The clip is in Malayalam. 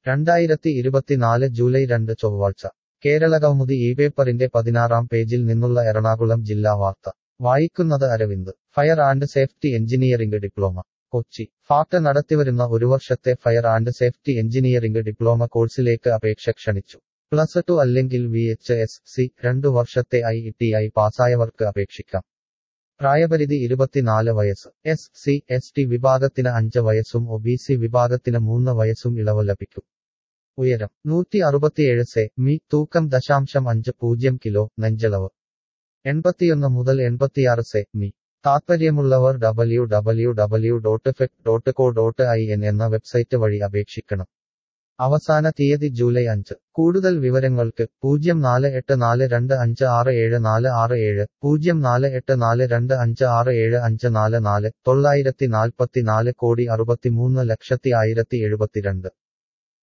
രണ്ടായിരത്തി ഇരുപത്തിനാല് ജൂലൈ രണ്ട് ചൊവ്വാഴ്ച കേരളകൗമുദി ഈ പേപ്പറിന്റെ പതിനാറാം പേജിൽ നിന്നുള്ള എറണാകുളം ജില്ലാ വാർത്ത വായിക്കുന്നത് Aravind fire and safety engineering diploma Kochi FACT നടത്തിവരുന്ന ഒരു വർഷത്തെ fire and safety engineering diploma കോഴ്സിലേക്ക് അപേക്ഷ ക്ഷണിച്ചു പ്ലസ് ടു അല്ലെങ്കിൽ വി എച്ച് എസ് സി രണ്ടു വർഷത്തെ ഐ ടി ഐ പാസ്സായവർക്ക് അപേക്ഷിക്കാം പ്രായപരിധി ഇരുപത്തിനാല് വയസ്സ് എസ് സി എസ് ടി വിഭാഗത്തിന് അഞ്ച് വയസ്സും ഒ ബി സി വിഭാഗത്തിന് മൂന്ന് വയസ്സും ഇളവ് ലഭിക്കും ഉയരം നൂറ്റി അറുപത്തിയേഴ് സെ മി തൂക്കം ദശാംശം അഞ്ച് പൂജ്യം കിലോ നെഞ്ചളവ് എൺപത്തിയൊന്ന് മുതൽ എൺപത്തിയാറ് സെ മി താത്പര്യമുള്ളവർ W W W dot fec dot co dot I N എന്ന വെബ്സൈറ്റ് വഴി അപേക്ഷിക്കണം അവസാന തീയതി ജൂലൈ അഞ്ച് കൂടുതൽ വിവരങ്ങൾക്ക് പൂജ്യം നാല് എട്ട് നാല് രണ്ട് അഞ്ച് ആറ് ഏഴ് നാല് ആറ് ഏഴ് പൂജ്യം നാല് എട്ട് നാല് രണ്ട് അഞ്ച് ആറ് ഏഴ് അഞ്ച് നാല് നാല് തൊള്ളായിരത്തി നാൽപ്പത്തിനാല് കോടി അറുപത്തിമൂന്ന് ലക്ഷത്തി ആയിരത്തി എഴുപത്തിരണ്ട്